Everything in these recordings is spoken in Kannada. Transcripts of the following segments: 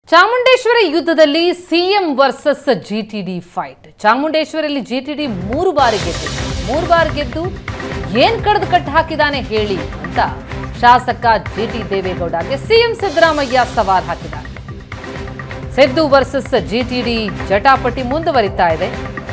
ಚಾಮುಂಡೇಶ್ವರಿ ಯುದ್ಧದಲ್ಲಿ ಸಿಎಂ ವರ್ಸಸ್ ಜಿಟಿಡಿ ಫೈಟ್ ಚಾಮುಂಡೇಶ್ವರಿಯಲ್ಲಿ ಜಿಟಿಡಿ ಮೂರು ಬಾರಿ ಗೆದ್ದು ಮೂರು ಬಾರಿ ಗೆದ್ದು ಏನ್ ಕಡ್ದು ಕಟ್ಟು ಹಾಕಿದಾನೆ ಹೇಳಿ ಅಂತ ಶಾಸಕ ಜಿಟಿ ದೇವೇಗೌಡಗೆ ಸಿಎಂ ಸಿದ್ದರಾಮಯ್ಯ ಸವಾಲ್ ಹಾಕಿದ್ದಾರೆ ಸಿದ್ದು ವರ್ಸಸ್ ಜಿಟಿಡಿ ಜಟಾಪಟಿ ಮುಂದುವರಿತಾ ಇದೆ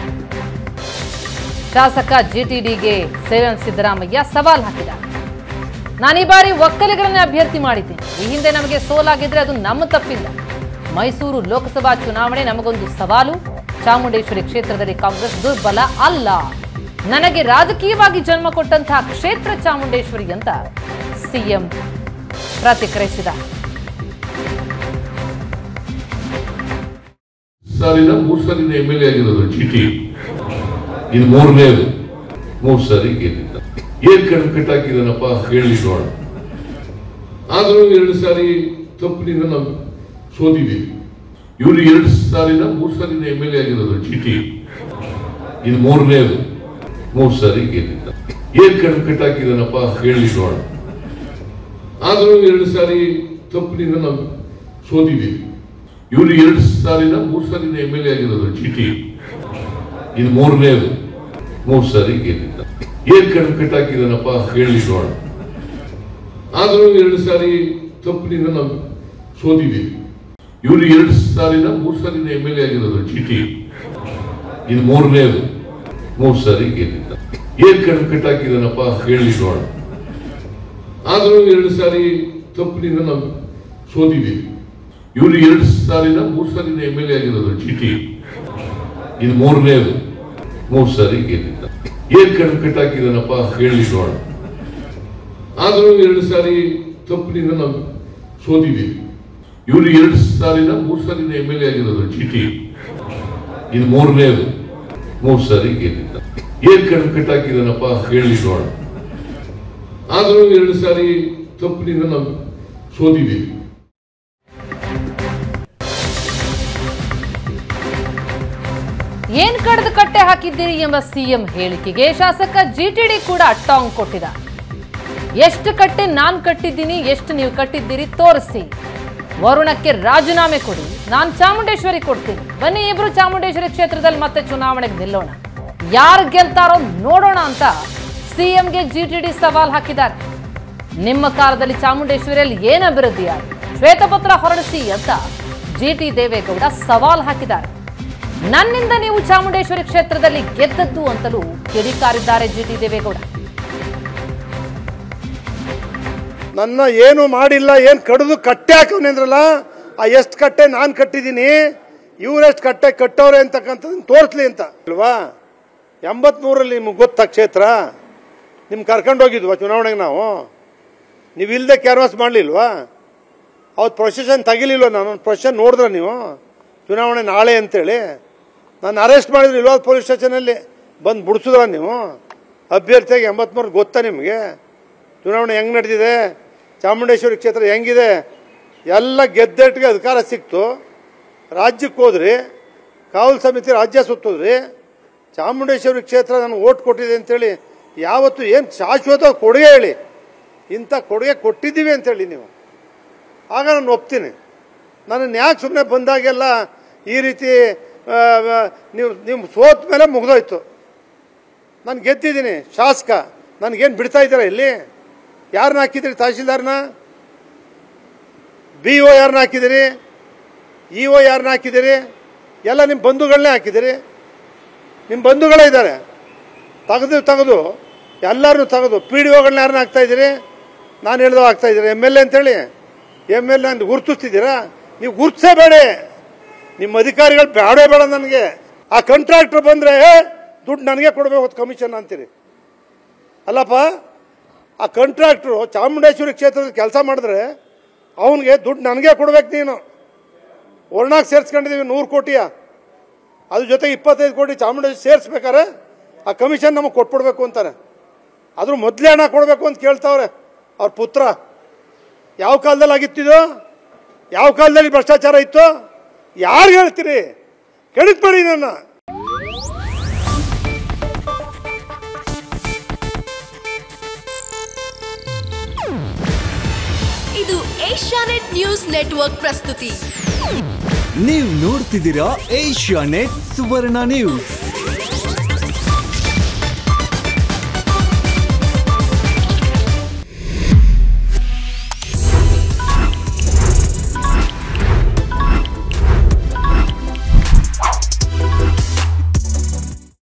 ಶಾಸಕ ಜಿಟಿಡಿಗೆ ಸಿಎಂ ಸಿದ್ದರಾಮಯ್ಯ ಸವಾಲ್ ಹಾಕಿದ್ದಾರೆ ನಾನು ಈ ಬಾರಿ ಒಕ್ಕಲಿಗರನ್ನೇ ಅಭ್ಯರ್ಥಿ ಮಾಡಿದ್ದೇನೆ ಈ ಹಿಂದೆ ನಮಗೆ ಸೋಲಾಗಿದ್ರೆ ಅದು ನಮ್ಮ ತಪ್ಪಿಲ್ಲ ಮೈಸೂರು ಲೋಕಸಭಾ ಚುನಾವಣೆ ನಮಗೊಂದು ಸವಾಲು ಚಾಮುಂಡೇಶ್ವರಿ ಕ್ಷೇತ್ರದಲ್ಲಿ ಕಾಂಗ್ರೆಸ್ ದುರ್ಬಲ ಅಲ್ಲ ನನಗೆ ರಾಜಕೀಯವಾಗಿ ಜನ್ಮ ಕೊಟ್ಟಂತಹ ಕ್ಷೇತ್ರ ಚಾಮುಂಡೇಶ್ವರಿ ಅಂತ ಸಿಎಂ ಪ್ರತಿಕ್ರಿಯಿಸಿದ ಸಾರಿನ ಮೂರು ಸಾರಿನ ಎಮ್ ಎಲ್ ಎ ಆಗಿರೋದು ಜಿಟಿ ಇದು ಮೂರನೇದು ಮೂರು ಸಾರಿ ಗೆದ್ದಿದ್ದ ಏನ್ ಕಣ್ ಕಟ್ಟಾಕಿದಾನಪ್ಪ ಹೇಳಿ ನೋಡ ಆದ್ರೂ ಎರಡು ಸಾರಿ ತಪ್ಪಿನಿಂದ ನಾವು ಸೋತಿದ್ದೀವಿ ಇವರು ಎರಡು ಸಾರಿನ ಮೂರು ಸಾರಿನ ಎಮ್ ಎಲ್ ಎ ಆಗಿರೋದು ಜಿಟಿ ಇದು ಮೂರನೇದು ಮೂರು ಸಾರಿ ಗೆದ್ದಿದ್ದ ಏನ್ ಕಣ್ ಕಟ್ಟಾಕಿದಾನಪ್ಪ ಹೇಳಿ ನೋಡ ಆದ್ರೂ ಎರಡು ಸಾರಿ ತಪ್ಪಿನಿಂದ ನಾವು ಸೋತಿದ್ದೀವಿ ಇವರು ಎರಡು ಸಾರಿನ ಮೂರು ಸಾರಿನ ಎಮ್ ಎಲ್ ಎ ಆಗಿರೋದು ಜಿಟಿ ಇದು ಮೂರನೇದು ಮೂರು ಸಾರಿ ಗೆದ್ದಿದ್ದ ಏನ್ ಕಣ್ ಕಟ್ಟಾಕಿದಾನಪ್ಪ ಹೇಳಿ ನೋಡ ಆದ್ರೂ ಎರಡು ಸಾರಿ ತಪ್ಪಿನಿಂದ ನಾವು ಸೋತಿದ್ದೀವಿ ಇವರು ಎರಡು ಸಾರಿನ ಮೂರು ಸಾರಿನ ಎಮ್ ಎಲ್ ಎ ಆಗಿರೋದು ಜಿಟಿ ಇದು ಮೂರನೇದು ಮೂರು ಸಾರಿ ಗೆದ್ದಿದ್ದ ಏನ್ ಕಣ್ ಕಟ್ಟಾಕಿದಾನಪ್ಪ ಹೇಳಿ ನೋಡ ಆದ್ರೂ ಎರಡು ಸಾರಿ ತಪ್ಪಿನಿಂದ ನಾವು ಸೋತಿದ್ದೀವಿ ಇವರು ಎರಡು ಸಾರಿನ ಮೂರು ಸಾರಿನ ಎಮ್ ಎಲ್ ಎ ಆಗಿರೋದು ಜಿಟಿ ಇದು ಮೂರನೇದು ಮೂರು ಸಾರಿ ಗೆದ್ದಿದ್ದ ಏನ್ ಕಣ್ ಕಟ್ಟಾಕಿದಾನಪ್ಪ ಹೇಳಿ ನೋಡ ಆದ್ರೂ ಎರಡು ಸಾರಿ ತಪ್ಪಿನಿಂದ ನಾವು ಸೋತಿದ್ದೀವಿ ಇವರು ಎರಡು ಸಾರಿನ ಮೂರು ಸಾರಿನ ಎಮ್ ಎಲ್ ಎ ಆಗಿರೋದು ಜಿಟಿ ಇದು ಮೂರನೇದು ಮೂರು ಸಾರಿ ಗೆದ್ದಿದ್ದ ಏನ್ ಕಣ್ ಕಟ್ಟಾಕಿದಾನಪ್ಪ ಹೇಳಿ ನೋಡ ಆದ್ರೂ ಎರಡು ಸಾರಿ ತಪ್ಪಿನಿಂದ ನಾವು ಸೋತಿದ್ದೀವಿ ಏನ್ ಕಡ್ದು ಕಟ್ಟೆ ಹಾಕಿದ್ದೀರಿ ಎಂಬ ಸಿಎಂ ಹೇಳಿಕೆಗೆ ಶಾಸಕ ಜಿಟಿಡಿ ಕೂಡ ಟಾಂಗ್ ಕೊಟ್ಟಿದ ಎಷ್ಟು ಕಟ್ಟೆ ನಾನ್ ಕಟ್ಟಿದ್ದೀನಿ ಎಷ್ಟು ನೀವು ಕಟ್ಟಿದ್ದೀರಿ ತೋರಿಸಿ ವರುಣಕ್ಕೆ ರಾಜೀನಾಮೆ ಕೊಡಿ ನಾನು ಚಾಮುಂಡೇಶ್ವರಿ ಕೊಡ್ತೀನಿ ಬನ್ನಿ ಇಬ್ರು ಚಾಮುಂಡೇಶ್ವರಿ ಕ್ಷೇತ್ರದಲ್ಲಿ ಮತ್ತೆ ಚುನಾವಣೆಗೆ ನಿಲ್ಲೋಣ ಯಾರು ಗೆಲ್ತಾರೋ ನೋಡೋಣ ಅಂತ ಸಿಎಂಗೆ ಜಿಟಿಡಿ ಸವಾಲ್ ಹಾಕಿದ್ದಾರೆ ನಿಮ್ಮ ಕಾಲದಲ್ಲಿ ಚಾಮುಂಡೇಶ್ವರಿಯಲ್ಲಿ ಏನು ಅಭಿವೃದ್ಧಿ ಆಗಿದೆ ಶ್ವೇತಪತ್ರ ಹೊರಡಿಸಿ ಅಂತ ಜಿಟಿ ದೇವೇಗೌಡ ಸವಾಲ್ ಹಾಕಿದ್ದಾರೆ ನನ್ನಿಂದ ನೀವು ಚಾಮುಂಡೇಶ್ವರಿ ಕ್ಷೇತ್ರದಲ್ಲಿ ಗೆದ್ದದ್ದು ಅಂತಲೂ ಕಿಡಿಕಾರಿದ್ದಾರೆ ಜಿಟಿ ದೇವೇಗೌಡ ನನ್ನ ಏನು ಮಾಡಿಲ್ಲ ಏನು ಕಡಿದು ಕಟ್ಟೆ ಹಾಕವನೇಂದ್ರಲ್ಲ ಆ ಎಷ್ಟು ಕಟ್ಟೆ ನಾನು ಕಟ್ಟಿದ್ದೀನಿ ಇವರೆಷ್ಟು ಕಟ್ಟೆ ಕಟ್ಟವ್ರೆ ಅಂತಕ್ಕಂಥದ್ದನ್ನ ತೋರಿಸ್ಲಿ ಅಂತ ಅಲ್ವಾ ಎಂಬತ್ಮೂರಲ್ಲಿ ನಿಮ್ಗೆ ಗೊತ್ತಾ ಕ್ಷೇತ್ರ ನಿಮ್ಗೆ ಕರ್ಕೊಂಡೋಗಿದ್ವಾ ಚುನಾವಣೆಗೆ ನಾವು ನೀವು ಇಲ್ಲದೆ ಕ್ಯಾನ್ವಾಸ್ ಮಾಡಲಿಲ್ವಾ ಅವತ್ತು ಪ್ರೊಸೆಷನ್ ತೆಗಿಲಿಲ್ವ ನಾನು ಪ್ರೊಸೆಷನ್ ನೋಡಿದ್ರ ನೀವು ಚುನಾವಣೆ ನಾಳೆ ಅಂತೇಳಿ ನಾನು ಅರೆಸ್ಟ್ ಮಾಡಿದ್ರು ಇಲ್ವಾ ಪೊಲೀಸ್ ಸ್ಟೇಷನಲ್ಲಿ ಬಂದು ಬಿಡಿಸಿದ್ರ ನೀವು ಅಭ್ಯರ್ಥಿಯಾಗಿ ಎಂಬತ್ಮೂರು ಗೊತ್ತಾ ನಿಮಗೆ ಚುನಾವಣೆ ಹೆಂಗೆ ನಡೆದಿದೆ ಚಾಮುಂಡೇಶ್ವರಿ ಕ್ಷೇತ್ರ ಹೆಂಗಿದೆ ಎಲ್ಲ ಗೆದ್ದೆಟ್ಟಿಗೆ ಅಧಿಕಾರ ಸಿಕ್ತು ರಾಜ್ಯಕ್ಕೆ ಹೋದ್ರಿ ಕಾವಲು ಸಮಿತಿ ರಾಜ್ಯ ಸುತ್ತೋದ್ರಿ ಚಾಮುಂಡೇಶ್ವರಿ ಕ್ಷೇತ್ರ ನನಗೆ ಓಟ್ ಕೊಟ್ಟಿದೆ ಅಂತೇಳಿ ಯಾವತ್ತು ಏನು ಶಾಶ್ವತ ಕೊಡುಗೆ ಹೇಳಿ ಇಂಥ ಕೊಡುಗೆ ಕೊಟ್ಟಿದ್ದೀವಿ ಅಂತೇಳಿ ನೀವು ಆಗ ನಾನು ಒಪ್ತೀನಿ ನನ್ನ ಯಾಕೆ ಸುಮ್ಮನೆ ಬಂದಾಗೆಲ್ಲ ಈ ರೀತಿ ಆ, ಆ, ನೀವು ನೀವು ಸೋತ ಮೇಲೆ ಮುಗಿದೋಯ್ತು ನಾನು ಗೆದ್ದಿದ್ದೀನಿ ಶಾಸಕ ನನಗೇನು ಬಿಡ್ತಾ ಇದ್ದೀರಾ ಇಲ್ಲಿ ಯಾರನ್ನ ಹಾಕಿದಿರಿ ತಹಶೀಲ್ದಾರ್ನ ಬಿ ಒ ಯಾರನ್ನ ಹಾಕಿದಿರಿ ಇ ಒ ಯಾರನ್ನ ಹಾಕಿದಿರಿ ಎಲ್ಲ ನಿಮ್ಮ ಬಂಧುಗಳನ್ನೇ ಹಾಕಿದಿರಿ ನಿಮ್ಮ ಬಂಧುಗಳೇ ಇದ್ದಾರೆ ತೆಗೆದು ತೆಗೆದು ಎಲ್ಲರನ್ನೂ ತೆಗೆದು ಪಿ ಡಿ ಒಗಳನ್ನ ಯಾರನ್ನ ಹಾಕ್ತಾ ಇದ್ದೀರಿ ನಾನು ಹೇಳ್ದವ ಹಾಕ್ತಾ ಇದ್ದೀರಿ ಎಮ್ ಎಲ್ ಎ ಅಂತೇಳಿ ಎಮ್ ಎಲ್ ಎ ಅಂತ ಗುರುತಿಸ್ತಿದ್ದೀರಾ ನೀವು ಗುರುತಿಸೇ ಬೇಡ ನಿಮ್ಮ ಅಧಿಕಾರಿಗಳು ಬೇಡೇ ಬೇಡ ನನಗೆ ಆ ಕಾಂಟ್ರಾಕ್ಟರ್ ಬಂದರೆ ದುಡ್ಡು ನನಗೆ ಕೊಡಬೇಕು ಕಮಿಷನ್ ಅಂತೀರಿ ಅಲ್ಲಪ್ಪ ಆ ಕಾಂಟ್ರಾಕ್ಟ್ರು ಚಾಮುಂಡೇಶ್ವರಿ ಕ್ಷೇತ್ರದಲ್ಲಿ ಕೆಲಸ ಮಾಡಿದ್ರೆ ಅವನಿಗೆ ದುಡ್ಡು ನನಗೆ ಕೊಡ್ಬೇಕು ನೀನು ವರ್ಣಾಗ್ ಸೇರಿಸ್ಕೊಂಡಿದ್ದೀವಿ ನೂರು ಕೋಟಿಯ ಅದ್ರ ಜೊತೆಗೆ ಇಪ್ಪತ್ತೈದು ಕೋಟಿ ಚಾಮುಂಡೇಶ್ವರಿ ಸೇರಿಸ್ಬೇಕಾರೆ ಆ ಕಮಿಷನ್ ನಮಗೆ ಕೊಟ್ಬಿಡ್ಬೇಕು ಅಂತಾರೆ ಅದ್ರ ಮೊದಲೇ ಹಣ ಕೊಡಬೇಕು ಅಂತ ಕೇಳ್ತಾವ್ರೆ ಅವ್ರ ಪುತ್ರ ಯಾವ ಕಾಲದಲ್ಲಿ ಆಗಿತ್ತಿದು ಯಾವ ಕಾಲದಲ್ಲಿ ಭ್ರಷ್ಟಾಚಾರ ಇತ್ತು ಯಾರು ಹೇಳ್ತೀರಿ ಕೆಡಕ್ಬೇಡಿ ನನ್ನ ಇದು ಏಷ್ಯಾನೆಟ್ ನ್ಯೂಸ್ ನೆಟ್ವರ್ಕ್ ಪ್ರಸ್ತುತಿ ನೀವು ನೋಡ್ತಿದ್ದೀರಾ ಏಷ್ಯಾ ನೆಟ್ ಸುವರ್ಣ ನ್ಯೂಸ್